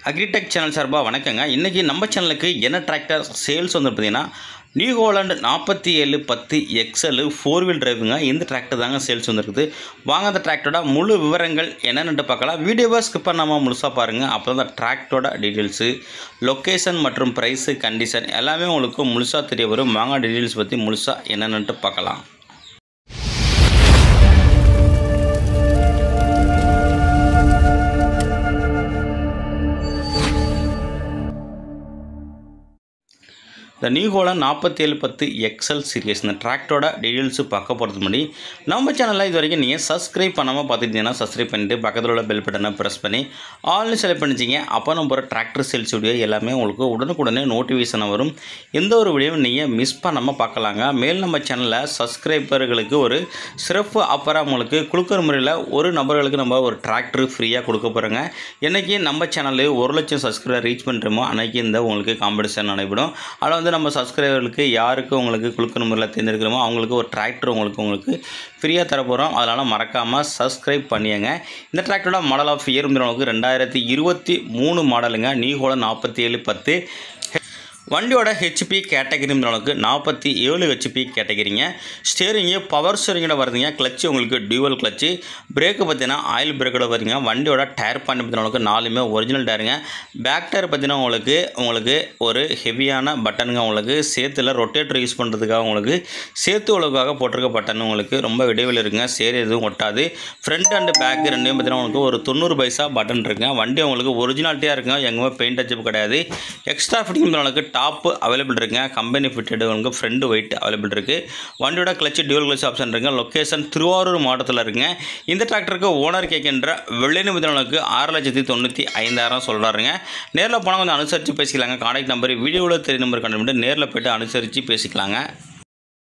agritech channel சார்பாக வணக்கங்க இன்றைக்கி நம்ம சேனலுக்கு என்ன டிராக்டர் சேல்ஸ் வந்து பார்த்தீங்கன்னா நியூ ஹோலாண்ட் நாற்பத்தி ஏழு பத்து எக்ஸல் ஃபோர் வீல் டிரைவுங்க இந்த டிராக்டர் தாங்க சேல்ஸ் வந்துருக்குது வாங்க அந்த டிராக்டரோட முழு விவரங்கள் என்னென்னு பார்க்கலாம் வீடியோவை ஸ்கிப் பண்ணாமல் முழுசாக பாருங்கள் அப்போ தான் டிராக்டரோட டீட்டெயில்ஸு லொக்கேஷன் மற்றும் ப்ரைஸு கண்டிஷன் எல்லாமே உங்களுக்கு முழுசாக தெரிய வரும் வாங்க டீட்டெயில்ஸ் பற்றி முழுசாக என்னென்னுட்டு பார்க்கலாம் இந்த நியூ ஹோலன் நாற்பத்தி ஏழு பத்து எக்ஸல் சீரியஸ் இந்த டிராக்டரோட டீட்டெயில்ஸு பார்க்க போகிறது முன்னாடி நம்ம சேனலில் இது வரைக்கும் நீங்கள் சப்ஸ்கிரைப் பண்ணாமல் பார்த்துக்கிட்டீங்கன்னா சப்ஸ்கிரைப் பண்ணிட்டு பக்கத்தில் உள்ள பெல் பட்டனை ப்ரெஸ் பண்ணி ஆல்னு செலக்ட் பண்ணிச்சிங்க அப்போ நம்ம போகிற டிராக்டர் சேல்ஸ் வீடியோ எல்லாமே உங்களுக்கு உடனுக்குடனே நோட்டிஃபிகேஷன் வரும் எந்த ஒரு வீடியோவும் நீங்கள் மிஸ் பண்ணாமல் பார்க்கலாங்க மேல் நம்ம சேனலில் சப்ஸ்கிரைபர்களுக்கு ஒரு சிறப்பு ஆஃபராக உங்களுக்கு கொடுக்குற முறையில் ஒரு நபர்களுக்கு நம்ம ஒரு டிராக்டர் ஃப்ரீயாக கொடுக்க போகிறோங்க என்றைக்கு நம்ம சேனலில் ஒரு லட்சம் சப்ஸ்கிரைபர் ரீச் பண்ணுறோமோ அன்றைக்கி இந்த உங்களுக்கு காம்படிஷன் நடைபெறும் அதில் வந்து நம்ம சப்ஸ்கிரைபர்களுக்கு யாருக்கு உங்களுக்கு குழுக்கிற முறையில் தேர்ந்தெடுக்கிறோமோ அவங்களுக்கு ஒரு டிராக்டர் உங்களுக்கு உங்களுக்கு ஃப்ரீயாக தர போகிறோம் அதனால் மறக்காமல் சப்ஸ்கிரைப் பண்ணியங்க இந்த டிராக்டரோட மாடல் ஆஃப் இயர் உங்களுக்கு ரெண்டாயிரத்தி இருபத்தி மூணு மாடலுங்க நியூ ஹோல நாற்பத்தி ஏழு பத்து வண்டியோட ஹெச்பி கேட்டகரி அளவுக்கு நாற்பத்தி ஏழு ஹெச்பி கேட்டகரிங்க ஸ்டேரிங்கு பவர் ஸ்டேரிங்கோட வருதுங்க கிளச்சு உங்களுக்கு டியூவல் கிளச்சு பிரேக்கு பார்த்தீங்கன்னா ஆயில் பிரேக்கோட வருதுங்க வண்டியோட டயர் பாயிண்ட் பார்த்தீங்கன்னா உங்களுக்கு நாலுமே ஒரிஜினல் டயருங்க பேக் டயர் பார்த்தீங்கன்னா உங்களுக்கு உங்களுக்கு ஒரு ஹெவியான பட்டனுங்க உங்களுக்கு சேத்துல ரொட்டேட்டர் யூஸ் பண்ணுறதுக்காக உங்களுக்கு சேத்து உலகாக போட்டிருக்க பட்டன் உங்களுக்கு ரொம்ப இடைவெளி இருக்குங்க சேர் எதுவும் ஒட்டாது ஃப்ரண்ட் அண்ட் பேக் ரெண்டையும் பார்த்தீங்கன்னா உங்களுக்கு ஒரு தொண்ணூறு பைசா பட்டன் இருக்குங்க வண்டி உங்களுக்கு ஒரிஜினாலிட்டியாக இருக்குங்க எங்கேயுமே பெயிண்ட் டச்சப் கிடையாது எக்ஸ்ட்ரா ஃபிட்டிங் உங்களுக்கு டாப்பு அவைலபிள் இருக்குங்க கம்பெனி ஃபிட்டட் உங்களுக்கு ஃப்ரண்ட் ஒயிட் அவைலபிள் இருக்குது வண்டியோட கிளச்சு டியூல் கிளச் ஆப்ஷன் இருக்குங்க லொக்கேஷன் திருவாரூர் மாவட்டத்தில் இருக்குங்க இந்த டிராக்டருக்கு ஓனர் கேட்கின்ற வெள்ளை நிமிடங்களுக்கு ஆறு லட்சத்தி தொண்ணூற்றி ஐந்தாயிரம் சொல்கிறாருங்க நேரில் போனால் கொஞ்சம் அனுசரித்து பேசிக்கலாங்க கான்டாக்ட் நம்பர் வீடியோவில் தெரிய நம்பர் கண்டுபிட்டு நேரில் போய்ட்டு அனுசரித்து பேசிக்கலாங்க